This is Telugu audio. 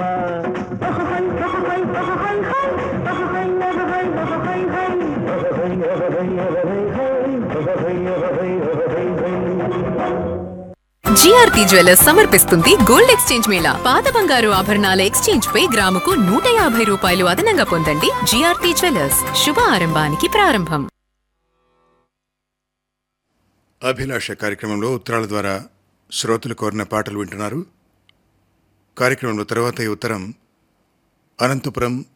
జిఆర్టీ జ్యువెలర్స్ సమర్పిస్తుంది గోల్డ్ ఎక్స్చేంజ్ మేళా పాత బంగారు ఆభరణాల ఎక్స్చేంజ్ పై గ్రాముకు నూట యాభై రూపాయలు అదనంగా పొందండి జిఆర్టీ జ్యువెలర్స్ శుభ ఆరంభానికి ప్రారంభం అభిలాష కార్యక్రమంలో ఉత్తరాల ద్వారా శ్రోతలు కోరిన పాటలు వింటున్నారు కార్యక్రమంలో తర్వాత ఈ ఉత్తరం అనంతపురం